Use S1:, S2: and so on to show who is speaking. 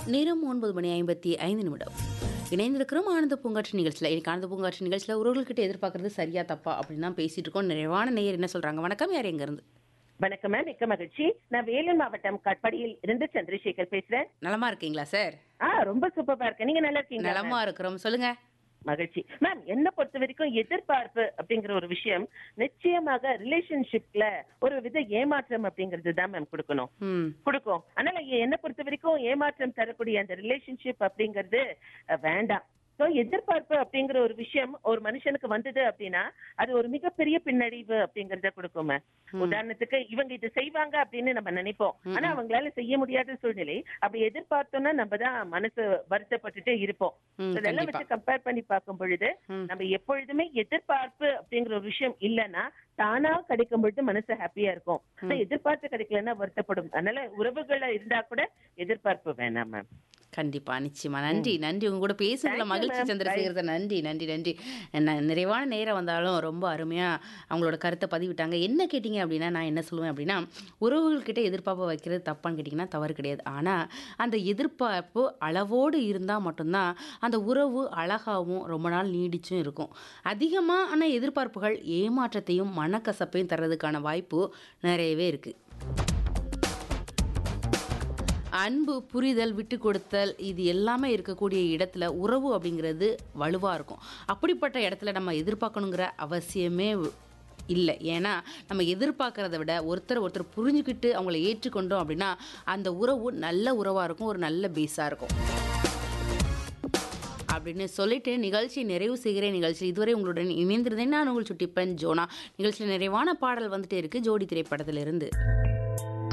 S1: நேரம் ஒன்பது மணி ஐம்பத்தி ஐந்து நிமிடம் இணைந்திருக்கிறோம் ஆனந்த பூங்காற்று நிகழ்ச்சியில் இன்னைக்கு ஆனந்த பூங்காற்று நிகழ்ச்சியில் உறவுகள்கிட்ட எதிர்பார்க்கறது சரியா தப்பா அப்படின்னு தான் பேசிட்டு இருக்கோம் நிறைவான நேயர் என்ன சொல்றாங்க வணக்கம் யார் எங்க இருந்து
S2: வணக்கம் மேம் மிக்க மகிழ்ச்சி நான் வேலூர் மாவட்டம் கட்படியில் இருந்து சந்திரசேகர் பேசுறேன்
S1: நலமா இருக்கீங்களா சார்
S2: ஆ ரொம்ப சூப்பரா இருக்கேன் நீங்க நல்லா இருக்கீங்களா
S1: நலமா இருக்கிறோம் சொல்லுங்க
S2: மகிழ்ச்சி மேம் என்ன பொறுத்த வரைக்கும் எதிர்பார்ப்பு அப்படிங்கிற ஒரு விஷயம் நிச்சயமாக ரிலேஷன்ஷிப்ல ஒரு வித ஏமாற்றம் அப்படிங்கிறது தான் மேம் கொடுக்கணும்
S1: ம்
S2: கொடுக்கும் அதனால என்ன பொறுத்த வரைக்கும் ஏமாற்றம் தரக்கூடிய அந்த ரிலேஷன்ஷிப் அப்படிங்கிறது அஹ், வேண்டாம் ஸோ எதிர்பார்ப்பு அப்படிங்கிற ஒரு விஷயம் ஒரு மனுஷனுக்கு வந்தது அப்படின்னா அது ஒரு மிகப்பெரிய பின்னடைவு அப்படிங்கறத கொடுக்குமே உதாரணத்துக்கு இவங்க இது செய்வாங்க அப்படின்னு நம்ம நினைப்போம் ஆனா அவங்களால செய்ய முடியாத சூழ்நிலை அப்படி எதிர்பார்த்தோம்னா நம்ம தான் மனசு வருத்தப்பட்டுட்டே இருப்போம்
S1: ம்,
S2: இதெல்லாம்
S1: கண்டிப்பா.
S2: வச்சு கம்பேர் பண்ணி பார்க்கும் பொழுது
S1: ம்.
S2: நம்ம எப்பொழுதுமே எதிர்பார்ப்பு அப்படிங்கிற ஒரு விஷயம் இல்லைன்னா தானா கிடைக்கும் பொழுது மனசு ஹாப்பியா இருக்கும் ஆனா எதிர்பார்த்து கிடைக்கலன்னா வருத்தப்படும் அதனால உறவுகள இருந்தா கூட எதிர்பார்ப்பு வேணாம் மேம்
S1: கண்டிப்பா நிச்சயமா நன்றி நன்றி உங்க கூட பேசுறதுல
S2: Thank you,
S1: மகிழ்ச்சி
S2: ma'am.
S1: சந்திரசேகர் சார் நன்றி நன்றி நன்றி ந- நிறைவான நேரம் வந்தாலும் ரொம்ப அருமையா அவங்களோட கருத்தை பதிவிட்டாங்க என்ன கேட்டிங்க அப்படின்னா நான் என்ன சொல்லுவேன் அப்படின்னா உறவுகள்கிட்ட எதிர்பார்ப்பு வைக்கிறது தப்பான்னு கேட்டிங்கன்னா தவறு கிடையாது ஆனா அந்த எதிர்பார்ப்பு அளவோடு இருந்தா மட்டும்தான் அந்த உறவு அழகாகவும் ரொம்ப நாள் நீடிச்சும் இருக்கும் அதிகமான எதிர்பார்ப்புகள் ஏமாற்றத்தையும் மனக்கசப்பையும் தர்றதுக்கான வாய்ப்பு நிறையவே இருக்கு அன்பு புரிதல் விட்டு கொடுத்தல் இது எல்லாமே இருக்கக்கூடிய இடத்துல உறவு அப்படிங்கிறது வலுவாக இருக்கும் அப்படிப்பட்ட இடத்துல நம்ம எதிர்பார்க்கணுங்கிற அவசியமே இல்லை ஏன்னா நம்ம எதிர்பார்க்கறத விட ஒருத்தர் ஒருத்தர் புரிஞ்சுக்கிட்டு அவங்கள ஏற்றுக்கொண்டோம் அப்படின்னா அந்த உறவு நல்ல உறவாக இருக்கும் ஒரு நல்ல பேஸாக இருக்கும் அப்படின்னு சொல்லிட்டு நிகழ்ச்சி நிறைவு செய்கிறேன் நிகழ்ச்சி இதுவரை உங்களுடன் இணைந்திருந்தேன் நான் உங்கள் சுட்டிப்பன் ஜோனா நிகழ்ச்சியில் நிறைவான பாடல் வந்துட்டே இருக்கு ஜோடி திரைப்படத்திலிருந்து